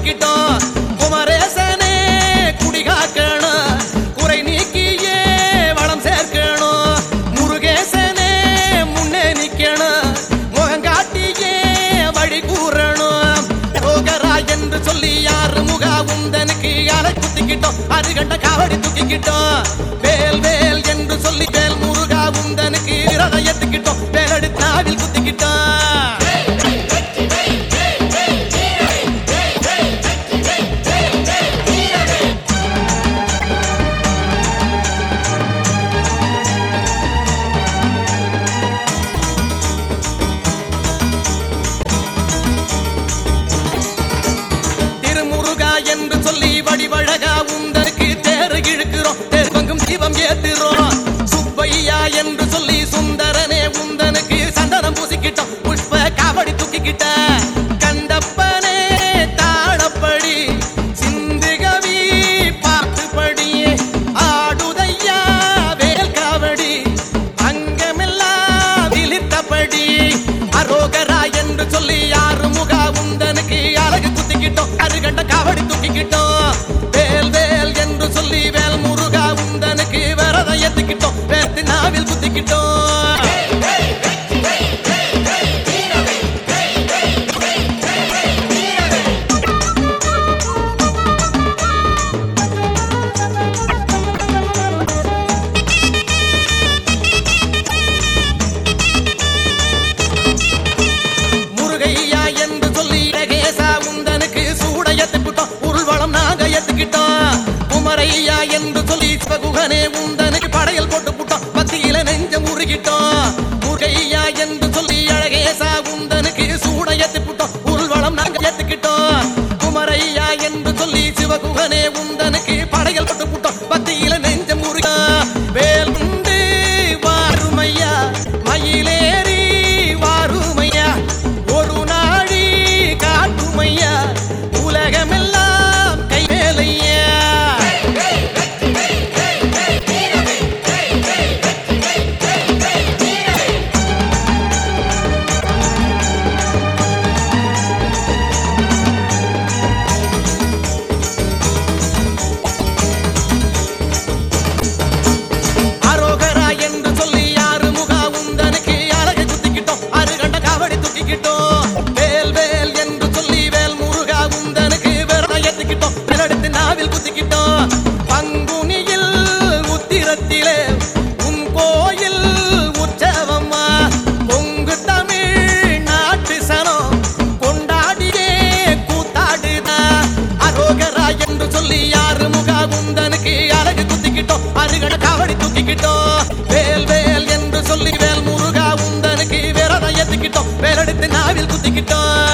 குத்திக்கிட்டோம் குமரேசனே குடிகாக்கணும் குறை நீக்கியே வளம் சேர்க்கணும் முருகேசனே முன்னே நிக்கணும் முகங்காட்டியே வழி கூறணும் ரோகரா என்று சொல்லி யாரு முகா உந்தனுக்கு அலை குத்திக்கிட்டோம் அது கண்ட காவடி தூக்கிக்கிட்டோம் வேல் வேல் என்று சொல்லி வேல் முருகா உந்தனுக்கு விரதம் ஏத்துக்கிட்டோம் வேலெடுத்து நாவில் குத்திக்கிட்டோம் திருமுருகா என்று சொல்லி வடிவழகா உந்தனுக்கு தேறு இழுக்கிறோம் தெருவங்கும் தீபம் ஏத்துறோம் சுப்பையா என்று சொல்லி சுந்தரனே உந்தனுக்கு சந்தனம் பூசிக்கிட்டோம் புஷ்ப காவடி தூக்கிக்கிட்ட கண்டப்பனே தாழப்படி சிந்துகவி பாட்டுப்படி ஆடுதையா வேல் காவடி அங்கமெல்லாம் விழித்தபடி அரோகரா என்று சொல்லி யாரு முகா உந்தனுக்கு அழகு குத்திக்கிட்டோம் அருகண்ட காவடி தூக்கிக்கிட்டோம் வேல் வேல் என்று சொல்லி வேல் முருகா உந்தனுக்கு விரதம் ஏத்துக்கிட்டோம் வேத்து நாவில் குத்திக்கிட்டோம் முருகையா என்று சொல்லி ரகேசா உந்தனுக்கு சூட எத்துக்கிட்டோம் உருள்வளம் நாங்க எத்துக்கிட்டோம் குமரையா என்று சொல்லி சிவகுகனே உந்தனுக்கு படையல் போட்டு புட்டோம் பத்தியில நெஞ்ச முருகிட்டோம் முருகையா என்று சொல்லி அழகேசா உந்தனுக்கு சூட எத்துக்கிட்டோம் உருள்வளம் நாங்க எத்துக்கிட்டோம் குமரையா என்று சொல்லி சிவகுகனே உந்தனுக்கு படையல் போட்டு புட்டோம் பத்தியில நெஞ்ச முருகா வேல் உண்டு வாருமையா மயிலேறி வாருமையா ஒரு நாடி காட்டுமையா உலகமெல்லாம் கைவேலையா அரோகரா என்று சொல்லி யாரு முகா உந்தனுக்கு அழகை குத்திக்கிட்டோம் அருகண்ட காவடி தூக்கிக்கிட்டோம் வேல் வேல் என்று சொல்லி வேல் முருகா உந்தனுக்கு விரதம் ஏத்துக்கிட்டோம் விரடுத்து நாவில் குத்திக்கிட்டோம் பங்குனியில் உத்திரத்திலே உன் கோயில் உற்சவம்மா பொங்கு தமிழ் நாட்டு சனம் கொண்டாடியே கூத்தாடுதா அரோகரா என்று சொல்லி யாரு முகா உந்தனுக்கு அழகு குத்திக்கிட்டோம் அருகட காவடி தூக்கிக்கிட்டோம் வேல் வேல் என்று சொல்லி வேல் முருகா உந்தனுக்கு விரதம் ஏத்துக்கிட்டோம் வேலெடுத்து நாவில் குத்திக்கிட்டோம்